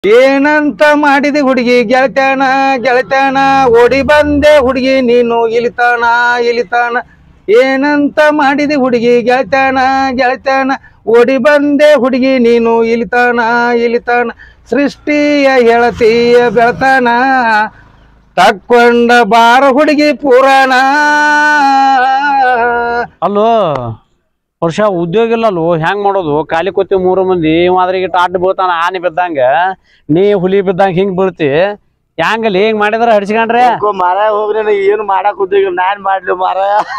ಏನಂತ ಮಾಡಿದಿ ಹುಡುಗಿ ಗೆಳತ್ಯಾನ ಗೆಳತ್ಯಾನ ಓಡಿ ಬಂದೆ ಹುಡುಗಿ ನೀನು ಇಲಿತಾನ ಇಲಿತಾನ ಏನಂತ ಮಾಡಿದಿ ಹುಡುಗಿ ಗೆಳತ್ಯಾನ ಗೆಳತ್ಯಾನ ಓಡಿ ಬಂದೆ ಹುಡುಗಿ ನೀನು ಇಲಿತಾನ ಇಲಿತಾನ ಸೃಷ್ಟಿಯ ಹೇಳತೀಯ ಬೆಳತಾನ ತಕ್ಕೊಂಡ ಬಾರ ಹುಡುಗಿ ಪುರಾಣ ಅಲ್ಲೋ ವರ್ಷ ಉದ್ಯೋಗ ಇಲ್ಲ ಅಲ್ಲೋ ಹೆಂಗ್ ಮಾಡೋದು ಖಾಲಿ ಕೂತಿ ಮೂರು ಮಂದಿ ಮಾದ್ರಿಗೆ ಆಟ ಬೀಳ್ತಾನ ಆನೆ ಬಿದ್ದಂಗ ನೀ ಹುಲಿ ಬಿದ್ದಂಗ ಹಿಂಗ್ ಬೀಳ್ತಿ ಹೆಂಗಲ್ಲಿ ಹಿಂಗ್ ಮಾಡಿದ್ರ ಹಡ್ಸ್ಕೊಂಡ್ರೆ ಮಾರ ಹೋಗ್ರಿ ನಾ ಏನು ಮಾಡಕ್ ಉದ್ಯೋಗ ನಾನ್ ಮಾಡ್ಲಿ ಮಾರ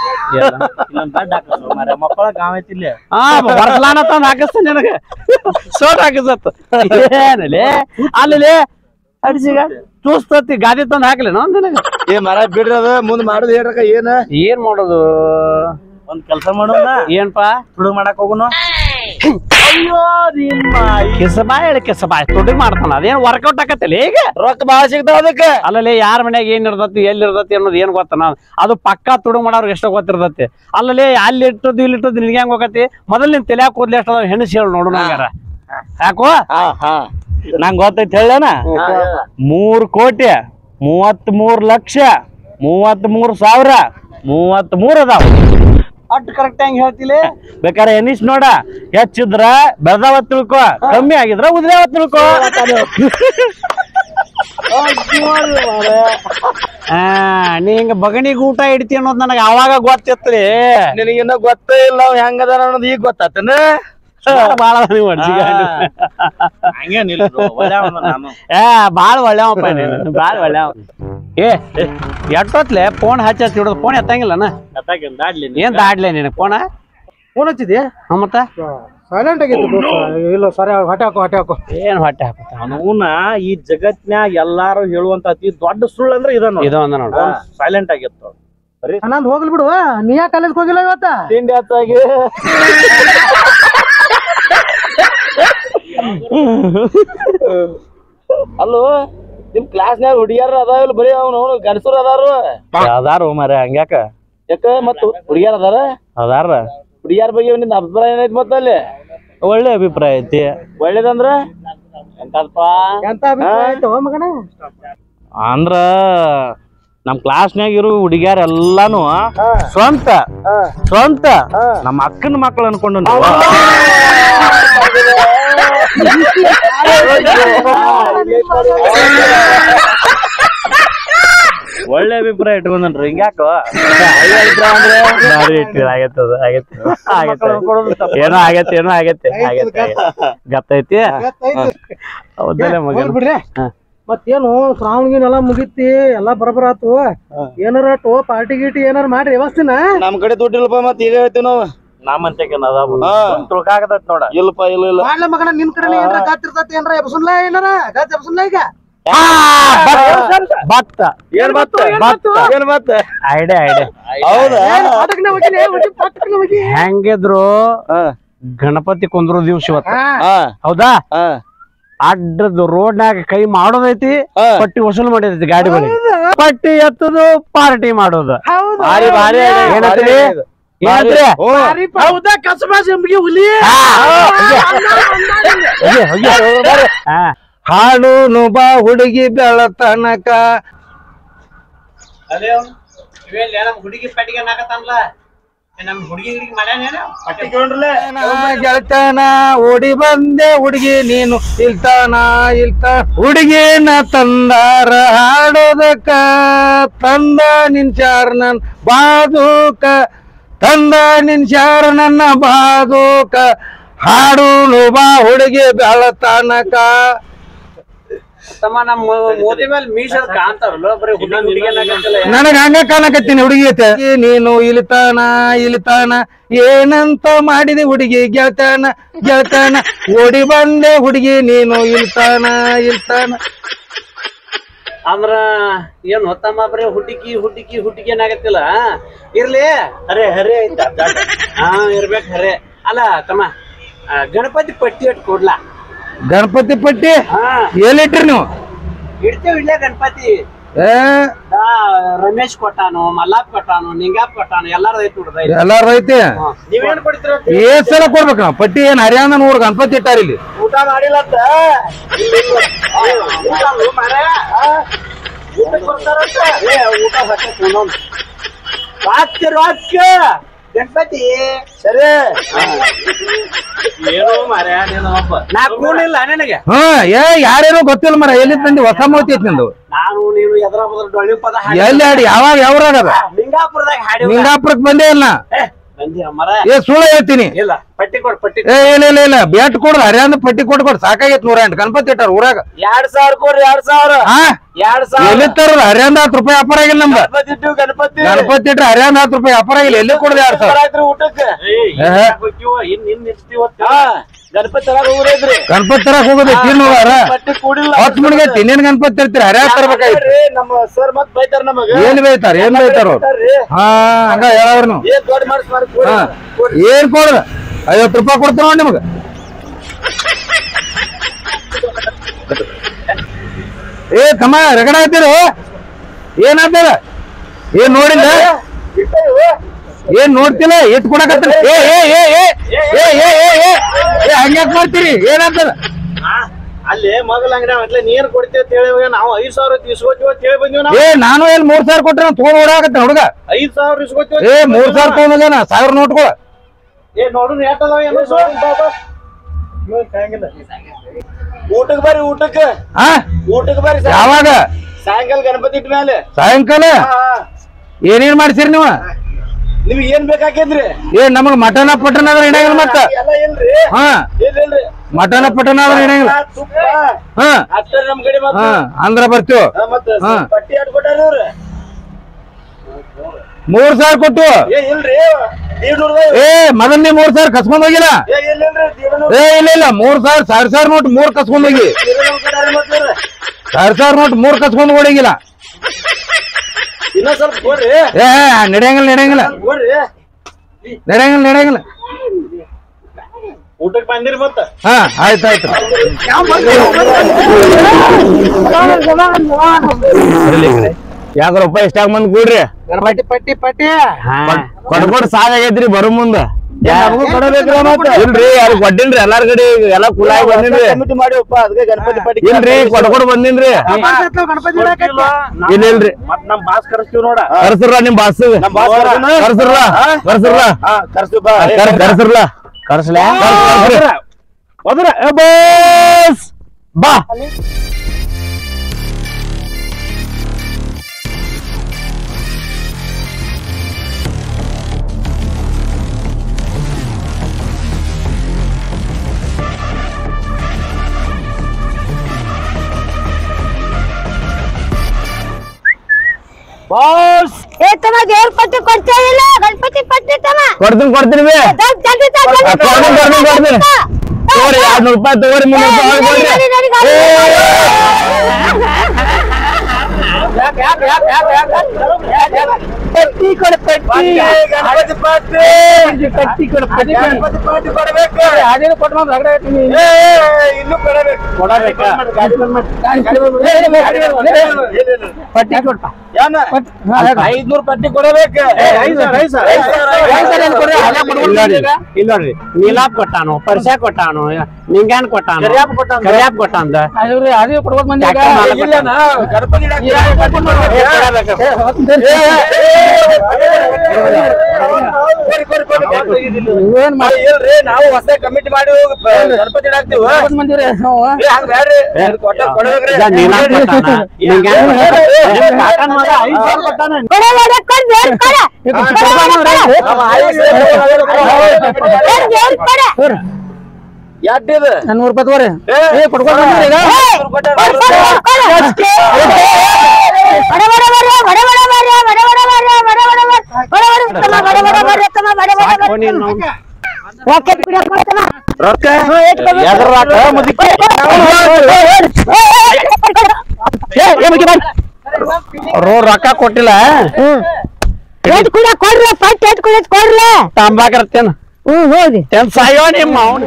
ಮಕ್ಕಳ ಗಾಂವ್ ಐತಿಲ್ಲ ಹಾ ಬರ್ಸಲಾನ ತಂದ್ ಹಾಕಿಸ್ತಾನೆ ನಿನಗ ಸೋಟ್ ಹಾಕಿಸತ್ತ ಏನಲೆ ಅಲ್ಲಿ ಹಡ್ಸಿಗ ಚೂಸ್ತತಿ ಗಾದಿ ತಂದ್ ಹಾಕ್ಲಿ ನೋ ನಿನಗ ಏ ಮರ ಬಿಡ್ರಿ ಅದ ಮುಂದ್ ಮಾಡುದು ಹೇಳ್ರಕ ಏನ ಏನ್ ಮಾಡೋದು ಒಂದ್ ಕೆಲ್ಸ ಮಾಡೋಣ ಏನ್ಪಾ ತುಡುಗ್ ಮಾಡಕ್ ಹೋಗುನು ಅಯ್ಯೋ ನಿಮ್ಮ ಕೆಸಬಾಯ್ ಹೇಳಿ ಕೆಸಬಾಯ್ ತುಡಿ ಮಾಡ್ತಾನ ಅದೇನ್ ವರ್ಕೌಟ್ ಆಕತ್ತಲ್ಲ ಈಗ ರೊಕ್ಕ ಬಾಳ ಸಿಗ್ತಾವ ಅದಕ್ಕ ಅಲ್ಲಲ್ಲಿ ಯಾರ ಮನ್ಯಾಗ ಏನ್ ಇರ್ತತಿ ಎಲ್ಲಿ ಇರ್ತತಿ ಅನ್ನೋದು ಏನ್ ಗೊತ್ತ ನಾವು ಅದು ಪಕ್ಕಾ ತುಡು ಮಾಡೋರ್ಗೆ ಎಷ್ಟೋ ಗೊತ್ತಿರ್ತತಿ ಅಲ್ಲಲ್ಲಿ ಅಲ್ಲಿ ಇಟ್ಟದ್ದು ಇಲ್ಲಿ ಇಟ್ಟದ್ದು ನಿನ್ಗೆ ಹೆಂಗ್ ಹೋಗತಿ ಮೊದಲು ನಿನ್ ತಲ್ಯಾಗ ಕೂದ್ಲಿ ಎಷ್ಟದ ಹೆಣಸಿ ಹೇಳು ನೋಡು ನಂಗಾರ ಯಾಕೋ ಹಾ ಹಾ ನಂಗೆ ಗೊತ್ತೈತಿ ಹೇಳಣ ಮೂರ್ ಕೋಟಿ ಮೂವತ್ತ್ ಮೂರ್ ಲಕ್ಷ ಮೂವತ್ತ್ ಮೂರ್ ಸಾವಿರ ಮೂವತ್ತ್ ಮೂರ್ ಅದಾವ ಅಟ್ ಕರೆಕ್ಟ್ ಹೆಂಗ್ ಹೇಳ್ತಿಲಿ ಬೇಕಾರೆ ಎನಿಸ್ ನೋಡ ಹೆಚ್ಚಿದ್ರ ಬೆಳದಾವ ತಿಳ್ಕೊ ಕಮ್ಮಿ ಆಗಿದ್ರ ಉದ್ರಾವ ತಿಳ್ಕೊ ಆ, ನೀ ಹಿಂಗ ಬಗಣಿಗ್ ಊಟ ಇಡ್ತಿ ಅನ್ನೋದು ನನಗೆ ಅವಾಗ ಗೊತ್ತಿತ್ರಿ ನಿನಗಿನ್ನ ಗೊತ್ತೇ ಇಲ್ಲ ಅವ್ ಹೆಂಗದ ಅನ್ನೋದು ಈಗ ಗೊತ್ತಾತನ ಬಾಳ ನೀವು ಅಡ್ಸಿಗಾಡಿ. ಹಂಗೇನಿಲ್ಲ ನಾನು ಏ ಬಾಳ ಒಳ್ಳೆವಪ್ಪ ನೀನು ಬಾಳ ಒಳ್ಳೆವ ಏ ಎಷ್ಟೊತ್ಲೆ ಫೋನ್ ಹಚ್ಚ ಹಿಡಿದು ಫೋನ್ ಎತ್ತಂಗಿಲ್ಲನ ಏನ್ ದಾಡ್ಲೆ ನಿನಗೆ ಫೋನ ಫೋನ್ ಹಚ್ಚಿದ್ಯಾ ಹಾ ಮತ್ತ ಸೈಲೆಂಟ್ ಆಗಿತ್ತು ದೋಸ್ತ ಇಲ್ಲ ಸರಿ ಹೊಟ್ಟೆ ಹಾಕೋ ಹೊಟ್ಟೆ ಹಾಕೋ ಏನ್ ಹೊಟ್ಟೆ ಹಾಕುತ್ತ ಅವನ ಈ ಜಗತ್ನ್ಯಾಗ ಎಲ್ಲಾರು ಹೇಳುವಂತ ಅತಿ ದೊಡ್ಡ ಸುಳ್ಳು ಅಂದ್ರೆ ಇದ ಇದು ಒಂದ ನೋಡು ಸೈಲೆಂಟ್ ಆಗಿತ್ತು ನಂದು ಹೋಗ್ಲಿ ಬಿಡು ನೀ ಯಾಕೆ ಕಾಲೇಜ್ಗೆ ಹೋಗಿಲ್ಲ ಇವತ್ತ ತಿಂಡಿ ಹತ್ತಾಗಿ ಅಲ್ಲೋ ನಿಮ್ ಕ್ಲಾಸ್ನ್ಯಾಗ ಹುಡುಗಿಯರ್ ಅದಾವಿಲ್ಲ ಬರೀ ಅವ್ನು ಅವ್ನು ಗಂಡಸರು ಅದಾರು ಅದಾರು ಮರ ಹಂಗ್ಯಾಕ ಯಾಕ ಮತ್ತ ಹುಡುಗಿಯರ್ ಅದಾರ ಅದಾರ ಹುಡುಗಿಯರ್ ಬಗ್ಗೆ ನಿಂದ ಅಭಿಪ್ರಾಯ ಏನೈತಿ ಮತ್ತ ಅಲ್ಲಿ ಒಳ್ಳೆ ಅಭಿಪ್ರಾಯ ಐತಿ ಒಳ್ಳೇದಂದ್ರ ಎಂತಪ್ಪ ಎಂತ ಅಭಿಪ್ರಾಯ ಆಯ್ತು ಮಗನ ಅಂದ್ರ ನಮ್ ಕ್ಲಾಸ್ನ್ಯಾಗ ಇರೋ ಹುಡುಗ್ಯಾರ ಎಲ್ಲಾನು ಸ್ವಂತ ಸ್ವಂತ ನಮ್ಮ ಅಕ್ಕನ ಮಕ್ಕಳು ಅನ್ಕೊಂಡು ನಾವು. ಒಳ್ಳೆ ಅಭಿಪ್ರಾಯ ಇಟ್ಕೊಂಡ್ರಿ ಹಿಂಗ್ಯಾಕೋ ಭಾರಿ ಇಟ್ಟಿರಿ, ಆಗೈತೆ ಅದು, ಆಗೈತೆ. ಆಗೈತೆ. ಏನೋ ಆಗೈತೆ ಏನೋ ಆಗೈತೆ ಆಗೈತೆ ಗತ್ತೈತಿ ಹೌದಲ್ಲ ಮಗ ಹೋಗ್ಲಿ ಬಿಡ್ರಿ ಹಾ. ಮತ್ತೇನು ಶ್ರಾವಣಿಗೆಲ್ಲ ಮುಗಿತಿ ಎಲ್ಲ ಬರಬರ ಆತು ಏನಾರ ಟೋ ಪಾರ್ಟಿ ಗೀಟಿ ಏನಾರ ಮಾಡ್ರಿ ವ್ಯವಸ್ಥೆನ ನಮ್ ಕಡೆ ದುಡ್ಡು ಇಲ್ಲಪ್ಪ ಮತ್ ಈಗ ಹೇಳ್ತೀವಿ ನಾವು ನಮ್ಮಂತಕ್ಕೆ ಹಾ. ತುಳ್ಕಾಗತೈತ್ ನೋಡ ಇಲ್ಲಪ್ಪ ಇಲ್ಲ ಇಲ್ಲ ಮಾಡ್ಲ ಮಗನ ನಿನ್ ಕಡೆ ಏನಾರ ಗತ್ತಿರ್ತತಿ ಏನಾರ ಎಬ್ಸುನ್ಲ ಏನಾರ ಗತ್ ಎಬ್ಸುನ್ಲ ಈಗ ಭತ್ತ ಏನ್ ಮತ್ತ ಏನ್ ಮತ್ತ ಐಡೆ ಐಡೆ ಹೌದಾ ಪಾಠಕ್ನ ಹೋಗಿನಿ ಒಟ್ಟಿ ಪಾಠಕ್ನ ಹೋಗಿ ಹೆಂಗಿದ್ರು ಹಾ ಗಣಪತಿ ಕುಂದ್ರು ದಿವ್ಸ ಇವತ್ತು ಹಾ ಹೌದಾ ಹಾ ಅಡ್ಡದ ರೋಡ್ನಾಗ ಕೈ ಮಾಡೋದೈತಿ ಹಾ. ಪಟ್ಟಿ ವಸೂಲ್ ಮಾಡಿದೈತಿ ಗಾಡಿಗಳಿಗೆ ಪಟ್ಟಿ ಎತ್ತದು ಪಾರ್ಟಿ ಮಾಡೋದು ಭಾರಿ ಭಾರಿ ಏನಂತೀರಿ? ಏನಂತೀರಿ? ಹೌದಾ ಕಸಬಾ ಜಂಬಿಗೆ ಹುಲಿ ಹೋಗಿ, ಹೋಗಿ. ಹಾ. ಹಾಡು ಬಾ ಹುಡುಗಿ ಬೆಳತನಕ ಹುಡುಗಿ ಪಟ್ಟಿಗೆ ನಾಕತ್ತಾನಲ್ಲ ನಮ್ ಹುಡುಗಿ ಹುಡುಗಿ ಗೆಳತನ ಓಡಿ ಬಂದೆ ಹುಡುಗಿ ನೀನು ಇಲ್ತಾನ ಇಲ್ತಾ ಹುಡುಗಿನ ತಂದಾರ ಹಾಡೋದಕ್ಕ ತಂದ ನಿನ್ಚಾರ ನನ್ ಬಾದೂಕ ತಂದ ನಿನ್ಚಾರ ನನ್ನ ಬಾದೂಕ ಹಾಡು ಬಾ ಹುಡುಗಿ ಬೆಳತನಕ ತಮ್ಮ ನಮ್ಮ ಮೋದಿ ಮೇಲೆ ಮೀಸಲ್ ಕಾಣ್ತಾವಲ್ಲ ಬರೀ ಹುಡುಗಿ ಹುಡುಗಿ ಅನ್ನಕತ್ತಲ್ಲ. ನನಗ ಹಂಗ ಕಾಣಕತ್ತೀನಿ ಹುಡುಗಿ ಐತೆ ನೀನು ಇಲ್ತಾನ ಇಲ್ತಾನ ಏನಂತ ಮಾಡಿದಿ ಹುಡುಗಿ ಗೆಳತಾನ ಗೆಳತಾನ ಓಡಿ ಬಂದೆ ಹುಡುಗಿ ನೀನು ಇಲ್ತಾನ ಇಲ್ತಾನ ಅಂದ್ರ ಏನ್ ಹೊತ್ತಮ್ಮ ಬರೀ ಹುಡುಗಿ ಹುಡುಗಿ ಹುಡುಗಿ ಏನಾಗತ್ತಿಲ್ಲ ಇರ್ಲಿ ಹರೇ ಹರೇ ಐತ ಹಾ ಇರ್ಬೇಕು ಹರೇ ಅಲ್ಲ ತಮ್ಮ ಆ, ಗಣಪತಿ ಪಟ್ಟಿ ಇಟ್ ಕೊಡ್ಲಾ ಗಣಪತಿ ಪಟ್ಟಿ ಹಾ ಎಲ್ಲಿಟ್ರಿ ನೀವು ಇಡ್ತೇವ್ ಇಲ್ಲೇ ಗಣಪತಿ ಏ ದಾ ರಮೇಶ್ ಕೊಟ್ಟಾನು ಮಲ್ಲಾಪ್ ಕೊಟ್ಟಾನು ನಿಂಗಾಪ್ ಕೊಟ್ಟಾನು ಎಲ್ಲಾರು ಐತಿ ನೋಡ್ರಿ ಎಲ್ಲಾರು ಐತಿ ನೀವೇನ್ ಕೊಡ್ತೀರ ಏಸ್ ಸಲ ಕೊಡ್ಬೇಕು ನಾವು ಪಟ್ಟಿ ಏನ್ ಹರಿಯಾಣ ನೂರ್ ಗಣಪತಿ ಇಟ್ಟಾರ ಇಲ್ಲಿ ಊಟ ಮಾಡಿಲ್ಲ ಅಂತ ಊಟ ಅಲ್ವೋ ಮಾರ್ರೆ? ಆ? ಊಟಕ್ ಬರ್ತಾರಂತ? ಏ, ಊಟ ಹೊಟ್ಟೆ ತಿನ್ನೋನು. ರಾತ್ರಿ ರಾತ್ರಿ ಗಣಪತಿ ಸರಿ ಏನೋ ಮಾರ್ಯ ನೀನು ಒಬ್ಬ ನಾ ಕೂಡಿಲ್ಲ ನಿನಗೆ ಹಾ ಏ ಯಾರ್ಯಾರೋ ಗೊತ್ತಿಲ್ಲ ಮರ ಎಲ್ಲಿ ತಂದಿ ಹೊಸ ಮೋತಿ ಐತಿ ನಿಂದು ನಾನು ನೀನು ಎದ್ರ ಬದ್ರ ಡೊಳ್ಳಿ ಪದ ಹಾಡಿ ಎಲ್ಲಿ ಹಾಡಿ ಯಾವಾಗ ಯಾವ್ರಾಗ ಅದ ಲಿಂಗಾಪುರದಾಗ ಹಾಡಿ ನಿಂಗಾಪುರಕ್ ಬಂದೇ ಇಲ್ಲ ನಾ. ಬಂದಿರ ಮರ ಏ ಸುಳ್ಳು ಹೇಳ್ತೀನಿ ಇಲ್ಲ ಪಟ್ಟಿ ಕೊಡ್ ಪಟ್ಟಿ ಏ ಇಲ್ಲ ಇಲ್ಲ ಇಲ್ಲ ಬೇಟ್ ಕೊಡ್ದು ಹರಿಯಾಣ ಪಟ್ಟಿ ಕೊಟ್ಟು ಕೊಡ್ ಸಾಕಾಗೈತ್ ನೂರ ಎಂಟು ಗಣಪತಿ ಇಟ್ಟಾರ ಊರಾಗ ಎರಡ್ ಸಾವಿರ ಕೊಡ್ರಿ ಎರಡ್ ಸಾವಿರ ಹಾ ಎರಡ್ ಸಾವಿರ ಎಲ್ಲಿ ತರೋದು ಹರಿಯಾಣ ಹತ್ತು ರೂಪಾಯಿ ವ್ಯಾಪಾರ ಆಗಿಲ್ಲ ನಮ್ದು ಗಣಪತಿ ಇಟ್ಟು ಗಣಪತಿ ಗಣಪತಿ ಇಟ್ರೆ ಹರಿಯಾಣ ಹತ್ತು ರೂಪಾಯಿ ವ್ಯಾಪಾರ ಆಗಿಲ್ಲ ಎಲ್ಲಿ ಕೊಡದೆ ಯಾರು ಸರ್ ರಾತ್ರಿ ಊಟಕ್ಕೆ ಹಾ, ಗಣಪತಿ ತರಕ ಹೋಗ್ರೈತ್ರಿ ಗಣಪತಿ ತರಕ್ ಹೋಗೋದು ತಿನ್ನು ಹೋಗಾರ ಪಟ್ಟಿ ಕೂಡಿಲ್ಲ ಹತ್ತು ಮಣಿಗೆ ತಿನ್ನೇನ್ ಗಣಪತಿ ತರ್ತೀರಿ ಹರಿಯಾಣ ತರ್ಬೇಕಾಯ್ತು ನೋಡ್ರಿ, ನಮ್ಮ ಸರ್ ಮತ್ ಬೈತಾರ ನಮಗ ಏನ್ ಬೈತಾರ ಏನ್ ಬೈತಾರ ಅವ್ರು ಬೈತಾರ್ರಿ. ಹಾ ಹಂಗ ಹೇಳವ್ರ ನೀವು ಏನ್ ದೊಡ್ಡ ಮಾಡಿಸ್ ಮಾಡಿ ಕೊಡಿ. ಹಾ ಏನ್ ಕೊಡ್ರ ಐವತ್ತು ರೂಪಾಯಿ ಕೊಡ್ತಾರ ನೋಡಿ ನಿಮ್ಗೆ ಏ ತಮ್ಮ ರಗಡ ಆಯ್ತೀರ ಏನಾಗ್ತದ ಏನ್ ನೋಡಿಲ್ಲ ಇಟ್ಟ ಇವು. ಏನ್ ನೋಡ್ತಿಲ್ಲ ಎತ್ ಕೊಡಕತ್ತೀರಿ ಏ ಏ ಏ ಏ ಏ ಏ ಏ ಏ ಏ ಹಂಗ್ಯಾಕ್ ಮಾಡ್ತೀರಿ ಏನಾಗ್ತದ ಹಾ, ಅಲ್ಲಿ ಮೊದಲ ಅಂಗಡಿ ಅಟ್ಲೆ ನೀರ್ ಕೊಡ್ತೀವಿ ಅಂತ ಹೇಳಿ ಇವಾಗ ನಾವು ಐದ್ ಸಾವಿರ ಇಸ್ಕೋತೀವಿ ಅಂತ ಹೇಳಿ ಬಂದಿವಿ ನಾವು ಏ ನಾನು ಏನ್ ಮೂರ್ ಸಾವಿರ ಕೊಟ್ರೆ ತಗೊಂಡ್ ಓಡಾಕತ್ತೆ ಹುಡುಗ ಐದ್ ಸಾವಿರ ಇಸ್ಕೋತೀವಿ ಅಂತ ಏ ಹೇಳಿ ಮೂರ್ ಸಾವಿರ ಬಂದಿವಿ ತಗೊಂಡೋಗ್ಯಾನ ಸಾವಿರ ನೋಟ್ಕೊಳ ನಾವು. ಏ ನೋಡು ಎಷ್ಟ್ ಅದಾವ ಏನು ಊಟಕ್ ಬರ್ರಿ ಊಟಕ್ಕೆ ಹಾ ಊಟಕ್ಕೆ ಬರ್ರಿ ಸಾಯಂಕಾಲ- ಯಾವಾಗ ಸಾಯಂಕಾಲ ಗಣಪತಿ ಇಟ್ಟ ಮೇಲೆ ಸಾಯಂಕಾಲ ಏನೇನ್ ಮಾಡ್ಸಿರಿ ನೀವು ನಿಮ್ಗೆ ಏನ್ ಬೇಕಾಕೇನ್ರಿ ಏ ನಮಗ್ ಮಟನ ಪಟನ ಆದ್ರೆ ಹಿಡಿಯಂಗಿಲ್ಲ ಮತ್ತ ಎಲ್ಲ ಇಲ್ರಿ ಹಾ ಇಲ್ಲ ಇಲ್ರಿ ಮಟನ ಪಟನ ಆದ್ರೆ ಹಿಡಿಯಂಗಿಲ್ಲ ಆ, ತುಪ್ಪ ಹಾ ಅಷ್ಟೇ ನಮ್ ಕಡೆ ಮತ್ತ ಹಾ ಅಂದ್ರ ಬರ್ತೀವಿ ಆ, ಮತ್ತ ಹಾ. ಪಟ್ಟಿ ಆಡ್ಕೊಟ್ಟಾರ ಇವ್ರು ಮೂರ್ ಸಾವಿರ ಕೊಟ್ಟು ಏ ಇಲ್ರಿ ದೀಡ್ನೂರ ಏ ಮೊದಲ್ ನೀ ಮೂರ್ ಸಾವಿರ ಕಸ್ಕೊಂಡ್ ಹೋಗಿಲ್ಲ ಏ ಇಲ್ಲ ಇಲ್ರಿ ದೀಡ್ನೂರ ಏ ಇಲ್ಲ ಇಲ್ಲ ಮೂರ್ ಸಾವಿರ ಸಾವಿರ ಸಾವಿರ ನೋಟ್ ಮೂರ್ ಕಸ್ಕೊಂಡ್ ಹೋಗಿ ಸಾವಿರ ಸಾವಿರ ನೋಟ್ ಮೂರ್ ಕಸ್ಕೊಂಡ್ ಓಡಿಗಿಲ್ಲ ಇನ್ನೊಂದ್ ಸ್ವಲ್ಪ ಕೊಡ್ರಿ ಏ ನಡೆಯಂಗಿಲ್ಲ ನಡೆಯಂಗಿಲ್ಲ ಕೊಡ್ರಿ ನಡೆಯಂಗಿಲ್ಲ ನಡೆಯಂಗಿಲ್ಲ ಊಟಕ್ಕೆ ಬಂದಿರಿ ಮತ್ತ ಹಾ ಆಯ್ತು ಆಯ್ತು ಯಾಕ ರೂಪಾಯಿ ಇಷ್ಟಾಗ ಮಂದ್ ಕೂಡ್ರಿ ಪಟ್ಟಿ ಪಟ್ಟಿ ಪಟ್ಟಿ ಕೊಡ್ಕೊಡ್ ಸಾಕಾಗೈತ್ರಿ ಬರೋ ಮುಂದ ಇಲ್ರಿ ಯಾರು ಕೊಟ್ಟಿನ್ರಿ ಎಲ್ಲಾರ್ ಕಡೆ ಎಲ್ಲಾ ಕುಲಾಗಿ ಬಂದಿನ್ರಿ ಕಮಿಟಿ ಮಾಡಿವಪ್ಪ ಅದಕ್ಕೆ ಗಣಪತಿ ಪಟ್ಟಿ ಇಲ್ರಿ ಕೊಡ್ಕೊಡ್ ಬಂದಿನ್ರಿ ಇಲ್ಲ ಇಲ್ರಿ ಮತ್ ನಮ್ ಬಾಸ್ ಕರೆಸ್ತೀವಿ ನೋಡ ಕರ್ಸ್ರಲ್ಲ ನಿಮ್ ಬಾಸ್ ನಮ್ ಬಾಸ್ ಕರ್ಸೋಣ? ಕರ್ಸ್ರಲ್ಲ ಕರ್ಸ್ರಲ್ಲ ಹಾ ಕರ್ಸ್ತೀವಿ ಬಾ ಕರ್ಸ್ರಲ್ಲ ಕರ್ಸ್ಲಾ ಹೋದ್ರ ಬಾಸ್ ಬಾ ಬಾಸ್ ಏ ತಮ್ಮ ದೇವ್ರ ಪಟ್ಟಿ ಕೊಡ್ತಾ ಇಲ್ಲ ಗಣಪತಿ ಪಟ್ಟಿ ತಮ್ಮ ಕೊಡ್ತೀನಿ ಕೊಡ್ತೀನಿ ಬೇ ದೊಡ್ಡ ಜಲ್ದಿ ತಾ, ಜಲ್ದಿ ತಾ. ಕೊಡ್ತೀನಿ ಕೊಡ್ತೀನಿ ಕೊಡ್ತೀನಿ ತಗೋರಿ ಎರಡ್ನೂರು ರೂಪಾಯಿ ತಗೋರಿ ಮುನ್ನೂರು ರೂಪಾಯಿ ನಡಿ, ನಡಿ, ನಡಿ, ನಡಿ, ಪಟ್ಟಿ ಕೊಡ ಪಟ್ಟಿ ಗಣಪತಿ ಪಟ್ಟಿ ಪಟ್ಟಿ ಕೊಡ ಪಟ್ಟಿ ಗಣಪತಿ ಪಟ್ಟಿ ಕೊಡಬೇಕು ಅದೇನು ಕೊಟ್ಟು ಬಂದ್ ರಗಡ ಐತಿ ಏ, ಇನ್ನೂ ಕೊಡಬೇಕು ಕೊಡಬೇಕಾ? ಗಾಡಿ ಬಂದ್ ಮಾಡಿ. ಗಾಡಿ ಬಂದ್ ಮಾಡಿ. ಗಾಡಿ ಬಂದ್ ಮಾಡಿ. ಇಲ್ಲ, ಇಲ್ಲ. ಪಟ್ಟಿ ಕೊಟ್ಟ ಏನ? ಐದ್ನೂರ್ ಪಟ್ಟಿ ಕೊಡಬೇಕು ಐದ್ ಸಾವಿರ, ಐದ್ ಸಾವಿರ, ಐದ್ ಸಾವಿರ, ಐದ್ ಸಾವಿರ ಏನ್ ಕೊಡ್ರಿ? ಅಲ್ಲೇ ಕೊಡ್ಬಿಡ್ತೀನಿ ಇಲ್ಲೋಡ್ರಿ ಈಗ. ಇಲ್ಲೋಡ್ರಿ ನೀಲಾಪ್ ಕೊಟ್ಟಾನು ಪರಿಸೆ ಕೊಟ್ಟಾನು ನಿಂಗ್ಯಾನ್ ಕೊಟ್ಟಾನು ಕರಿಯಪ್ಪ ಕೊಟ್ಟಾನ. ಕರಿಯಾಪ್ ಕೊಟ್ಟಾನ ಅದೇ ಅದೇ ಕೊಡ್ಬೋದು ಮಂದಿ ಈಗ. ಯಾಕೆ ಮಾಲಕ್ ಇಲ್ಲ ನಾ ಗಣಪತಿ ಇಡಕ್ಕೆ ಪಟ್ಟಿ ಕೊಡ್ಬೇಕು. ಏ, ಹೊತ್ತು ಏ, ಏ, ಏ, ಕೊಡಿ, ಕೊಡಿ, ಕೊಡಿ, ಕೊಡಿ. ನೀವೇನ್ ಮಾಡಿ ಅಲ್ಲ, ಇಲ್ರಿ ನಾವು ಹೊಸ ಕಮಿಟಿ ಮಾಡಿ ಹೋಗಿ ಪ- ಗಣಪತಿ ಇಡಾಕ್ತಿವಿ ಕೊಡ್ಬೋದು ಮಂದಿರಿ ನಾವು ಏ, ಹಂಗ್ ಬ್ಯಾಡ್ರಿ ಕೊಟ್ಟ ಕೊಡ್ಬೇಕ್ರಿ ಈಗ ನೀಲಾಪ್ ಕೊಟ್ಟಾನ ನಿಂಗ್ಯಾನ್ ನಿಮ್ ಕಾಕನ್ ಮಗ ಐದ್ ಸಾವಿರ ಕೊಟ್ಟಾನ ಕೊಡು, ಕೊಡು, ಕೊಡು, ದೇವ್ರ್ ಕೊಡು. ನಮ್ಮ ಆಯುಷ್ ದೇವ್ರ್, ದೇವ್ರ್ ಕೊಡು. ಯಾಟಿದ ನೂರು ರೂಪಾಯಿ ತಗೋರಿ ಏ ಕೊಡ್ಕೊಂಡು ಬಂದಿರಿ ಈಗ ಏ, ಕೊಡು, ಕೊಡು, ಕೊಡು. ಬಡ, ಬಡ, ಬರ್ರಿ, ಬಡ, ಬಡ, ಬರ್ರಿ, ಬಡ, ಬಡ, ಬರ್ರಿ, ಬಡ, ಬಡ, ಬರ್ರಿ. ಬಡ, ಬಡ, ತಮ್ಮ, ಬಡ, ಬಡ, ಬರ್ರಿ, ತಮ್ಮ, ಬಡ, ಬಡ, ಬರ್ರಿ. ಸಾಕು ನೀನು. ರಾಕೆಟ್ ಬಿಡಕ್ ಮಾಡ್ತಾನ. ರೊಕ್ಕ ಹ್ಞೂ, ಎಷ್ಟ್ ಕೊಡ್ಬೇಕು? ಎದ್ರ ರೊಕ್ಕ ಮುದುಕಿ ರೋ ರೊಕ್ಕ ಕೊಟ್ಟಿಲ್ಲ ಎಷ್ಟ್ ಕೂಡ ಕೊಡ್ರಿ ಫಸ್ಟ್ ಎಷ್ಟ್ ಕೂಡ ಕೊಡ್ರಿ ತಂಬಾಕರ್ತೇನ ಹ್ಮ್ ಹೋಗಿ ಏನ್ ಸಾಯೋ ನಿಮ್ಮ ಅವ್ನು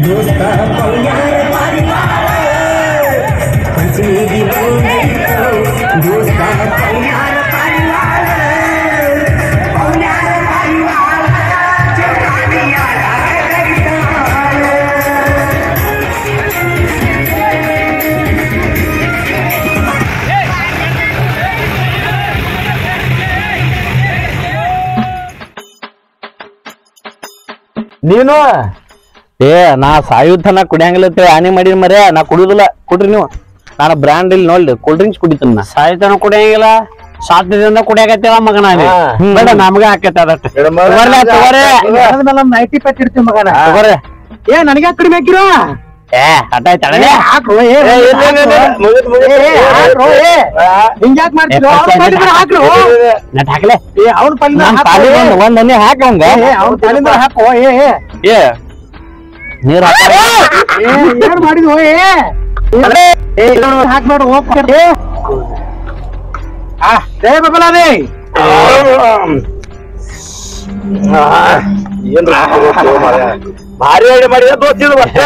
ನೀನು ಏ ನಾ ಸಾಯುಧನ ಕುಡಿಯಂಗಿಲ್ಲ ಹಾನಿ ಮಾಡಿ ಮರ್ಯ ನಾ ಕುಡಿಯೋದಿಲ್ಲ ಕುಡ್ರಿ ನೀವು ನಾನು ಬ್ರ್ಯಾಂಡ್ ಇಲ್ಲಿ ನೋಡ್ರಿ ಕೂಲ್ ಡ್ರಿಂಕ್ಸ್ ಕುಡಿತೀನಿ ನಾ ಸಾಯ್ತಾನ ಕುಡಿಯಂಗಿಲ್ಲ ಸಾಧ್ಯದಿಂದ ಕುಡಿಯಾಕತ್ತೇವ ಮಗನ ಅಲ್ಲಿ. ಹ್ಮ್. ಬೇಡ ನಮ್ಗೆ ಆಕೈತೆ ಅದಟ್ಟು ತಗೋರಿ, ತಗೋರಿ. ನೈಟಿ ಪೆಟ್ ಇಡ್ತೀವಿ ಮಗನ ತಗೋರಿ ಏ ನನಗೆ ಕಡಿಮೆ ಹಾಕಿರೋ ಏ ಹಠ ಆಯ್ತ್ ಅಳಲೆ. ಹಾಕ್ರು ಏ ಹಿಂಗ್ಯಾಕ್ ಮಾಡ್ತೀರೋ ಅವ್ನ ಪಾಲಿಂದ ಹಾಕ್ರು ನಟ್ ಹಾಕ್ಲೆ ಏ ಅವ್ನ ಪಾಲಿಂದ ನನ್ ಹಾಕು. ಪಾಲಿಗೆ ಒಂದ್ ಒಂದ್ ಹನಿ ಹಾಕ ಅವಂಗ ಏ ಅವ್ನ ಪಾಲಿಂದ ಹಾಕು ಏ ಏ ಏ ನೀರ್ ಹಾಕ ಏ ಏನ್ ಮಾಡಿದ್ವು ಏ ಏ ಇದನ್ನ ಹಾಕ್ಬೇಡ ಹೋಗ್ ಏ ಆ ಜಯ ಬಬಲಾದಿ ಭಾರಿ ಐಡಿ ಮಾಡಿದ ತೋರ್ಸಿದ್ರು ಮತ್ತೆ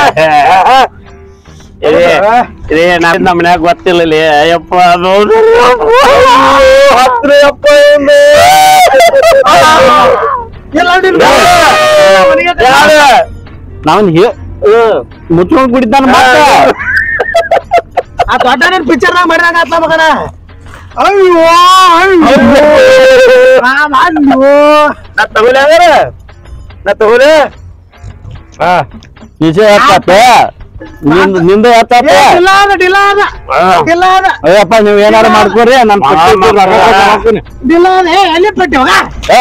ಇದೇ ನಮ್ಮ ಮನ್ಯಾಗ ಗೊತ್ತಿಲ್ಲ ಇಲ್ಲಿ ಅಯ್ಯಪ್ಪ ಅದು ಹತ್ರ ಅಪ್ಪ ನಾವನ್ ಮುಚ್ಕೊಂಡ್ ಕುಡಿತಾನ ಮತ್ತ ಆ ದೊಡ್ಡ ಪಿಕ್ಚರ್ ನಾಗ ಮಾಡಿದಾಗ ಆತ್ಲ ಮಗನ ಅಯ್ಯೋ ಅಯ್ಯೋ ರಾಮ ಅಯ್ಯೋ ನಾ ತಗೊಲೆ ಹಂಗಾರ ನಾ ತಗೊಲೆ ನಿಜ ಹತ್ತಾತ ನಿಂದ ನಿಂದ ಹತ್ತಾತ ಏ, ಡಿಲ್ಲ ಅದ ಡಿಲ್ಲ ಅದ ಡಿಲ್ಲ ಅದ ಅಯ್ಯಪ್ಪ ನೀವ್ ಏನಾರ ಮಾಡ್ಕೋರಿ ನನ್ ಪಟ್ಟಿ ಇದ್ದು ರೊಕ್ಕ ಕೊಟ್ಟು ಹಾಕ್ತೀನಿ. ಡಿಲ್ಲ ಅದ ಏ ಎಲ್ಲಿ ಪಟ್ಟಿ ಹೋಗ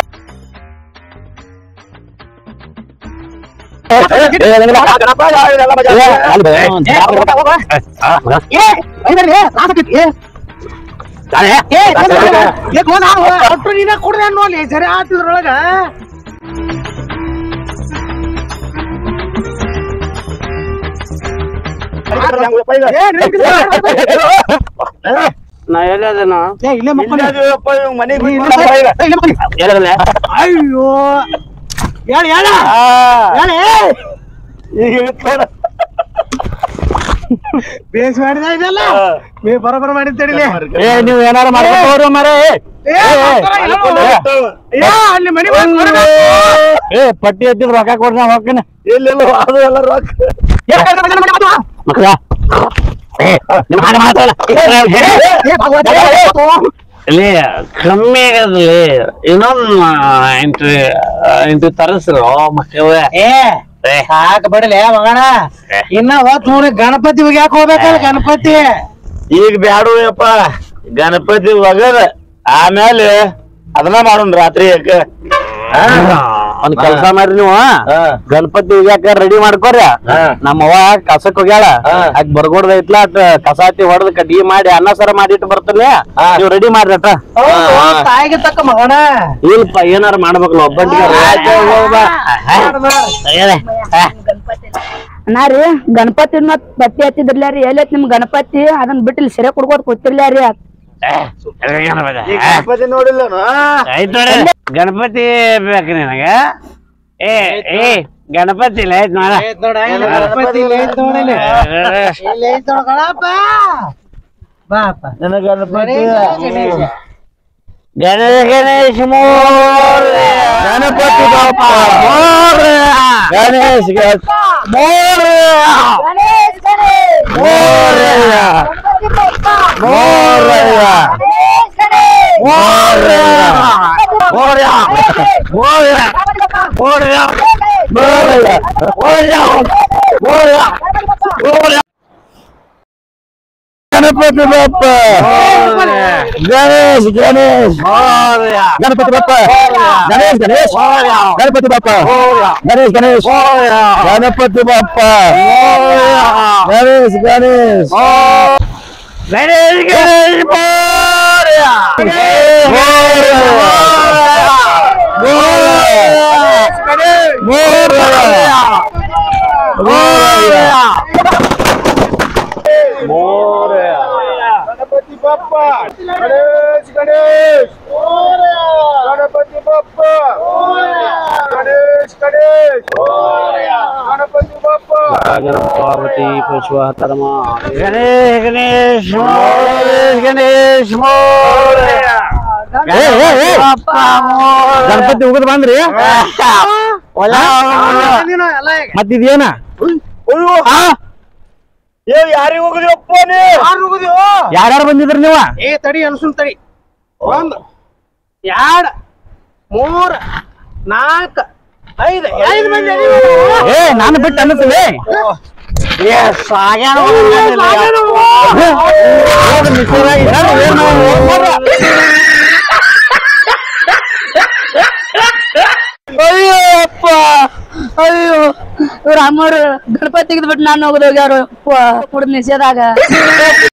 ಏ, ಅದಂಗಿಲ್ಲ. ಏ, ಅಲ್ಲಿ ಬೇ. ಏ, ಹೋಗ, ಹೋಗ. ಏ ಐದರ್ರಿ ರಾಸಕೈತಿ ಏ ಏ ಏ ಹೋದ ಒಟ್ಟು ನೀನ ಕುಡ್ದೆ ನೋಡಿ ಸರಿ ಆತಿದ್ರೊಳಗ ಏ, ನಿಂತ್ಕೊ. ನಾ ಎಲ್ಲದನ ಏ, ಇಲ್ಲೇ ಮಕ್ಕೊಂಡಿ. ಮನೆಗೆ ಏ, ಇಲ್ಲೇ ಮಕ್ಕೊಂಡಿ. ಏ, ಇಲ್ಲೇ ಮಕ್ಕೊಂಡಿ. ಅಯ್ಯೋ ಹೇಳಿ ಹೇಳ ಹೇಳಿ ಬೇಸ್ ಮಾಡಿದ ಇದೆಲ್ಲ ಮೇ ಬರೋಬರ ಮಾಡಿದ್ ತಡಿಲಿ ಏ ನೀವ್ ಏನಾರ ಮಾಡ್ಕೋರು ಮರ ಏ, ಬರ್ತಾರ, ಇಲ್ಲ. ಏ, ಅಲ್ಲಿ ಮನೆ ಬಂದ್ ಬರ್ಬೇಕು. ಏ ಪಟ್ಟಿ ಎತ್ತಿದ್ ರೊಕ್ಕ ಕೊಡ್ರಿ ನಾ ಹೋಗ್ತೀನಿ ಎಲ್ಲೆಲ್ಲ ಅದು ಎಲ್ಲ ರೊಕ್ಕ ಏ, ಕೈ ಕೈ ಕೈ ಕೈ ಕೈ. ಮಕ್ಕಳ ಏ ನಿಮ್ ಹಾಗೆ ಮಾತಾಡಲ್ಲ. ಏ, ಭಗವಂತ, ಏ, ಏ, ಇಲ್ಲಿ ಕಮ್ಮಿ ಆಗದ್ಲಿ ಇನ್ನೊಂದು ಇಂಟು ಇಂಟು ತರಸ್ರು ಮಕ್ಕಳ ಏ ಸಾಕ್ ಬಿಡಲೆ ಮಗಣ ಇನ್ನ ಹೊತ್ತು ನೋಡಿ ಗಣಪತಿ ಯಾಕೆ ಹೋಗ್ಬೇಕಲ್ಲ ಗಣಪತಿ ಈಗ ಬ್ಯಾಡಪ್ಪ ಗಣಪತಿ ಒಗದ ಆಮೇಲೆ ಅದನ್ನ ಮಾಡೋಣ ರಾತ್ರಿ ಯಾಕ ಒಂದ್ ಕೆಲ್ಸ ಮಾಡ್ರಿ ನೀವು ಗಣಪತಿ ಹೋಗ್ಯಾಕ ರೆಡಿ ಮಾಡ್ಕೋರಿ ಹಾ. ನಮ್ಮ ಅವ್ವ ಕಸಕ್ ಹೋಗ್ಯಾಳ ಹಾ. ಅದ್ ಬರ್ಗೋಡ್ದ ಐತ್ಲ ಅಟ್ ಕಸ ಹತ್ತಿ ಹೊಡೆದ್ ಕಟ್ಗಿ ಮಾಡಿ ಅನ್ನ ಸರ ಮಾಡಿಟ್ಟು ಬರ್ತಾನೆ ಹಾ. ನೀವು ರೆಡಿ ಮಾಡ್ರಿ ಅಟ ತಾಯಿಗೆ ತಕ್ಕ ಮಗಣ ಇಲ್ಪ ಏನಾರ ಮಾಡ್ಬೇಕಲ್ಲ ಒಬ್ಬಂಟಿಗೆ ನಾ ರೀ ಗಣಪತಿ ಪಟ್ಟಿ ಹತ್ತಿದ್ರಲ್ಲ ರೀ ಎಲ್ಲೈತ್ ನಿಮ್ ಗಣಪತಿ ಅದನ್ನ ಬಿಟ್ಟು ಇಲ್ಲಿ ಸೆರೆ ಕುಡ್ಕೋದ್ ಕೂತಿರ್ಲ ರೀ ಗಣಪತಿ ನೋಡಿಲ್ಲ ಆಯ್ತು ನೋಡಿ ಗಣಪತಿ ಬೇಕು ನಿನಗ ಏ ಏ ಗಣಪತಿ ಇಲ್ಲ ಆಯ್ತು ನೋಡ ಗಣಪತಿ ಇಲ್ಲಿ ಐತ್ ನೋಡ್ ಇಲ್ಲಿ. ಇಲ್ಲಿ ಐತ್ ನೋಡ್ ಗಣಪ ಬಾಪ ನನ್ನ ಗಣಪತಿ ಗಣೇಶ. ಗಣೇಶ ಗಣೇಶ ಮೋರ್ಯ. ಗಣಪತಿ ಬಾಪ್ಪ ಮೋರ್ಯ. ಗಣೇಶ್ ಗಣೇಶ್ ಮೋರ್ಯ. ಗಣೇಶ್ ಗಣೇಶ್ ಮೋರ್ಯ. ಮೋರ್ಯ. ಗಣೇಶ್ ಗಣೇಶ್ ಮೋರ್ಯ. ಮೋರ್ಯ ಮೋರ್ಯ. ಮೋರ್ಯ. ಮೋರ್ಯ. ಮೋರ್ಯ. ಮೋರ್ಯ. ಮೋರ್ಯ. ಗಣಪತಿ ಬಾಪ್ಪ ಗಣೇಶ್ ಗಣೇಶ್ ಗಣಪತಿ ಬಾಪ್ಪ ಗಣೇಶ್ ಗಣೇಶ್ ಗಣಪತಿ ಬಾಪ್ಪ ಗಣೇಶ್ ಗಣೇಶ್ ಗಣಪತಿ ಬಾಪ್ಪ ಗಣೇಶ್ ಗಣೇಶ್ ಗಣೇಶ್ ಗಣೇಶ್ ಮೋರ್ಯ. ಮೋರ್ಯ. ಮೋರ್ಯ. ಗಣಪತಿ ಬಪ್ಪ ಗಣೇಶ್ ಗಣೇಶ್ ಗಣಪತಿ ಬಪ್ಪ ಗಣೇಶ್ ಗಣೇಶ್ ಗಣಪತಿ ಬಪ್ಪ ಪಾರ್ವತಿ ಪಶುವತರಮ ಗಣೇಶ್ ಗಣೇಶ್ ಮೋರೆ, ಗಣೇಶ್ ಮೋರೆ. ಏ, ಏ, ಏ. ಗಣಪತಿ ಉಗದ್ ಬಂದ್ರಿ ಹೊಲ ಮತ್ ಇದೇನ ಯಾರಿಗೆ ಹೋಗುದಿರಪ್ಪ ನೀ ಯಾರ್ಯಾರು ಬಂದಿದ್ರಿ ನೀವ ಏ ತಡಿ ಅನ್ಸುನ್ ತಡಿ ಒಂದ್ ಎರಡ್ ಮೂರ್ ನಾಲ್ಕ ಐದ್ ಐದ್ ಮಂದಿ ಅದೀವಿ ನಾವು. ಏ ನಾನು ಬಿಟ್ಟು ಅನ್ನಿಸ್ಲಿ ಏ ಸಾಗ್ಯಾನ ಅಯ್ಯಪ್ಪ ಅಯ್ಯೋ ಇವ್ರ ಅಮ್ಮವ್ರು ಗಣಪತಿ ತೆಗೆದ್ಬಿಟ್ಟು ನಾನು ಹೋಗೋದು ಹೋಗ್ಯಾರು ಕುಡಿದ್ ನಿಷೇಧಾಗ